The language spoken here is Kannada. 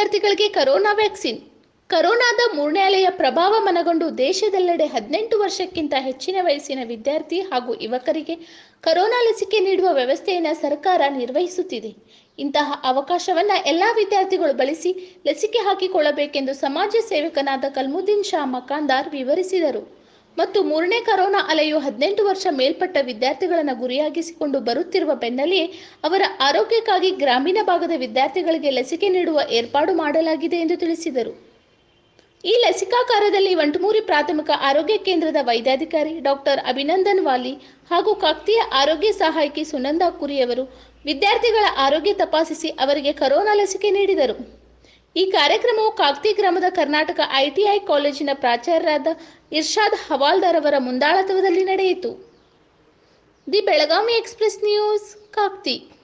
ವಿದ್ಯಾರ್ಥಿಗಳಿಗೆ ಕರೋನಾ ವ್ಯಾಕ್ಸಿನ್ ಕರೋನಾದ ಮೂರನೇ ಅಲೆಯ ಪ್ರಭಾವ ಮನಗೊಂಡು ದೇಶದೆಲ್ಲೆಡೆ ಹದಿನೆಂಟು ವರ್ಷಕ್ಕಿಂತ ಹೆಚ್ಚಿನ ವಯಸ್ಸಿನ ವಿದ್ಯಾರ್ಥಿ ಹಾಗೂ ಯುವಕರಿಗೆ ಕರೋನಾ ಲಸಿಕೆ ನೀಡುವ ವ್ಯವಸ್ಥೆಯನ್ನು ಸರ್ಕಾರ ನಿರ್ವಹಿಸುತ್ತಿದೆ ಇಂತಹ ಅವಕಾಶವನ್ನು ಎಲ್ಲ ವಿದ್ಯಾರ್ಥಿಗಳು ಬಳಸಿ ಲಸಿಕೆ ಹಾಕಿಕೊಳ್ಳಬೇಕೆಂದು ಸಮಾಜ ಸೇವಕನಾದ ಕಲ್ಮುದ್ದೀನ್ ಶಾ ಮಕಾಂದಾರ್ ವಿವರಿಸಿದರು ಮತ್ತು ಮೂರನೇ ಕರೋನಾ ಅಲೆಯು ಹದಿನೆಂಟು ವರ್ಷ ಮೇಲ್ಪಟ್ಟ ವಿದ್ಯಾರ್ಥಿಗಳನ್ನು ಗುರಿಯಾಗಿಸಿಕೊಂಡು ಬರುತ್ತಿರುವ ಬೆನ್ನಲ್ಲಿಯೇ ಅವರ ಆರೋಗ್ಯಕ್ಕಾಗಿ ಗ್ರಾಮೀಣ ಭಾಗದ ವಿದ್ಯಾರ್ಥಿಗಳಿಗೆ ಲಸಿಕೆ ನೀಡುವ ಏರ್ಪಾಡು ಮಾಡಲಾಗಿದೆ ಎಂದು ತಿಳಿಸಿದರು ಈ ಲಸಿಕಾ ಕಾರ್ಯದಲ್ಲಿ ವಂಟಮೂರಿ ಪ್ರಾಥಮಿಕ ಆರೋಗ್ಯ ಕೇಂದ್ರದ ವೈದ್ಯಾಧಿಕಾರಿ ಡಾಕ್ಟರ್ ಅಭಿನಂದನ್ ವಾಲಿ ಹಾಗೂ ಕಾಕ್ತಿಯ ಆರೋಗ್ಯ ಸಹಾಯಕಿ ಸುನಂದಾ ಕುರಿಯವರು ವಿದ್ಯಾರ್ಥಿಗಳ ಆರೋಗ್ಯ ತಪಾಸಿಸಿ ಅವರಿಗೆ ಕರೋನಾ ಲಸಿಕೆ ನೀಡಿದರು ಈ ಕಾರ್ಯಕ್ರಮವು ಕಾಕ್ತಿ ಗ್ರಾಮದ ಕರ್ನಾಟಕ ಐಟಿಐ ಕಾಲೇಜಿನ ಪ್ರಾಚಾರ್ಯರಾದ ಇರ್ಷಾದ್ ಹವಾಲ್ದಾರ್ ಅವರ ಮುಂದಾಳತ್ವದಲ್ಲಿ ನಡೆಯಿತು the Belagavi express news Kakti